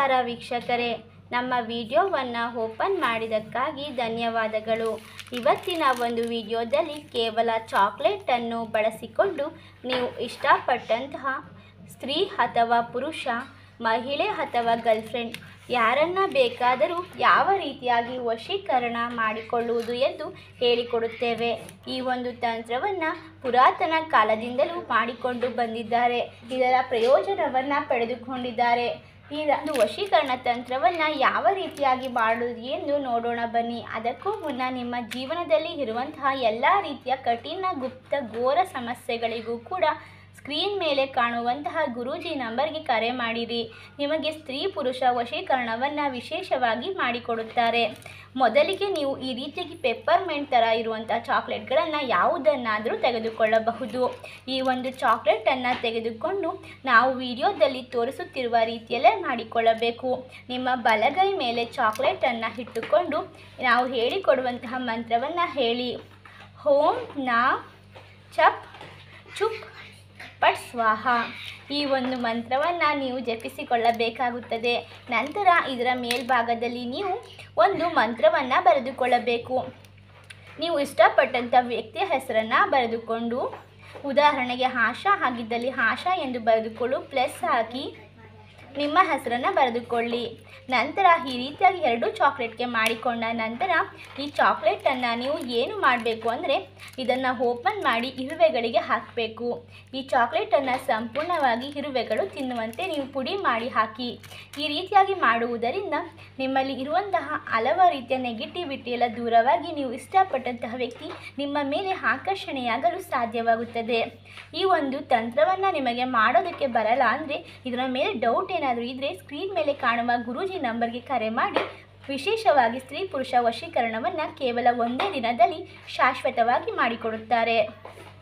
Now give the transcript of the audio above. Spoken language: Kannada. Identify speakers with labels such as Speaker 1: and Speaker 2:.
Speaker 1: ನಮಸ್ಕಾರ ವೀಕ್ಷಕರೇ ನಮ್ಮ ವಿಡಿಯೋವನ್ನು ಓಪನ್ ಮಾಡಿದ್ದಕ್ಕಾಗಿ ಧನ್ಯವಾದಗಳು ಇವತ್ತಿನ ಒಂದು ವಿಡಿಯೋದಲ್ಲಿ ಕೇವಲ ಚಾಕ್ಲೇಟನ್ನು ಬಳಸಿಕೊಂಡು ನೀವು ಇಷ್ಟಪಟ್ಟಂತಹ ಸ್ತ್ರೀ ಅಥವಾ ಪುರುಷ ಮಹಿಳೆ ಅಥವಾ ಗರ್ಲ್ಫ್ರೆಂಡ್ ಯಾರನ್ನ ಬೇಕಾದರೂ ಯಾವ ರೀತಿಯಾಗಿ ವಶೀಕರಣ ಮಾಡಿಕೊಳ್ಳುವುದು ಎಂದು ಹೇಳಿಕೊಡುತ್ತೇವೆ ಈ ಒಂದು ತಂತ್ರವನ್ನು ಪುರಾತನ ಕಾಲದಿಂದಲೂ ಮಾಡಿಕೊಂಡು ಬಂದಿದ್ದಾರೆ ಇದರ ಪ್ರಯೋಜನವನ್ನು ಪಡೆದುಕೊಂಡಿದ್ದಾರೆ ಈ ಒಂದು ವಶೀಕರಣ ತಂತ್ರವನ್ನು ಯಾವ ರೀತಿಯಾಗಿ ಮಾಡುವುದು ಎಂದು ನೋಡೋಣ ಬನ್ನಿ ಅದಕ್ಕೂ ಮುನ್ನ ನಿಮ್ಮ ಜೀವನದಲ್ಲಿ ಇರುವಂತಹ ಎಲ್ಲ ರೀತಿಯ ಕಠಿಣ ಗುಪ್ತ ಘೋರ ಸಮಸ್ಯೆಗಳಿಗೂ ಕೂಡ ಸ್ಕ್ರೀನ್ ಮೇಲೆ ಕಾಣುವಂತಹ ಗುರೂಜಿ ನಂಬರ್ಗೆ ಕರೆ ಮಾಡಿರಿ ನಿಮಗೆ ಸ್ತ್ರೀ ಪುರುಷ ವಶೀಕರಣವನ್ನು ವಿಶೇಷವಾಗಿ ಮಾಡಿಕೊಡುತ್ತಾರೆ ಮೊದಲಿಗೆ ನೀವು ಈ ರೀತಿಯಾಗಿ ಪೆಪ್ಪರ್ಮೆಂಟ್ ಥರ ಇರುವಂಥ ಚಾಕ್ಲೇಟ್ಗಳನ್ನು ಯಾವುದನ್ನಾದರೂ ತೆಗೆದುಕೊಳ್ಳಬಹುದು ಈ ಒಂದು ಚಾಕ್ಲೇಟನ್ನು ತೆಗೆದುಕೊಂಡು ನಾವು ವಿಡಿಯೋದಲ್ಲಿ ತೋರಿಸುತ್ತಿರುವ ರೀತಿಯಲ್ಲೇ ಮಾಡಿಕೊಳ್ಳಬೇಕು ನಿಮ್ಮ ಬಲಗೈ ಮೇಲೆ ಚಾಕ್ಲೇಟನ್ನು ಇಟ್ಟುಕೊಂಡು ನಾವು ಹೇಳಿಕೊಡುವಂತಹ ಮಂತ್ರವನ್ನು ಹೇಳಿ ಓಂ ನಾ ಚಪ್ ಚುಪ್ ಪಟ್ ಸ್ವಾಹ ಈ ಒಂದು ಮಂತ್ರವನ್ನು ನೀವು ಜಪಿಸಿಕೊಳ್ಳಬೇಕಾಗುತ್ತದೆ ನಂತರ ಇದರ ಮೇಲ್ಭಾಗದಲ್ಲಿ ನೀವು ಒಂದು ಮಂತ್ರವನ್ನು ಬರೆದುಕೊಳ್ಳಬೇಕು ನೀವು ಇಷ್ಟಪಟ್ಟಂಥ ವ್ಯಕ್ತಿಯ ಹೆಸರನ್ನು ಬರೆದುಕೊಂಡು ಉದಾಹರಣೆಗೆ ಆಶಾ ಆಗಿದ್ದಲ್ಲಿ ಆಶಾ ಎಂದು ಬರೆದುಕೊಳ್ಳು ಪ್ಲಸ್ ಹಾಕಿ ನಿಮ್ಮ ಹೆಸರನ್ನು ಬರೆದುಕೊಳ್ಳಿ ನಂತರ ಈ ರೀತಿಯಾಗಿ ಎರಡು ಚಾಕ್ಲೇಟ್ಗೆ ಮಾಡಿಕೊಂಡ ನಂತರ ಈ ಚಾಕ್ಲೇಟನ್ನು ನೀವು ಏನು ಮಾಡಬೇಕು ಅಂದರೆ ಇದನ್ನು ಓಪನ್ ಮಾಡಿ ಇರುವೆಗಳಿಗೆ ಹಾಕಬೇಕು ಈ ಚಾಕ್ಲೇಟನ್ನು ಸಂಪೂರ್ಣವಾಗಿ ಇರುವೆಗಳು ತಿನ್ನುವಂತೆ ನೀವು ಪುಡಿ ಮಾಡಿ ಹಾಕಿ ಈ ರೀತಿಯಾಗಿ ಮಾಡುವುದರಿಂದ ನಿಮ್ಮಲ್ಲಿ ಇರುವಂತಹ ಹಲವು ರೀತಿಯ ನೆಗೆಟಿವಿಟಿ ಎಲ್ಲ ದೂರವಾಗಿ ನೀವು ಇಷ್ಟಪಟ್ಟಂತಹ ವ್ಯಕ್ತಿ ನಿಮ್ಮ ಮೇಲೆ ಆಕರ್ಷಣೆಯಾಗಲು ಸಾಧ್ಯವಾಗುತ್ತದೆ ಈ ಒಂದು ತಂತ್ರವನ್ನು ನಿಮಗೆ ಮಾಡೋದಕ್ಕೆ ಬರಲ್ಲ ಅಂದರೆ ಇದರ ಮೇಲೆ ಡೌಟ್ ಏನಾದರೂ ಇದ್ದರೆ ಸ್ಕ್ರೀನ್ ಮೇಲೆ ಕಾಣುವ ಗುರೂಜಿ ನಂಬರ್ಗೆ ಕರೆ ಮಾಡಿ ವಿಶೇಷವಾಗಿ ಸ್ತ್ರೀ ಪುರುಷ ವಶೀಕರಣವನ್ನು ಕೇವಲ ಒಂದೇ ದಿನದಲ್ಲಿ ಶಾಶ್ವತವಾಗಿ ಮಾಡಿಕೊಡುತ್ತಾರೆ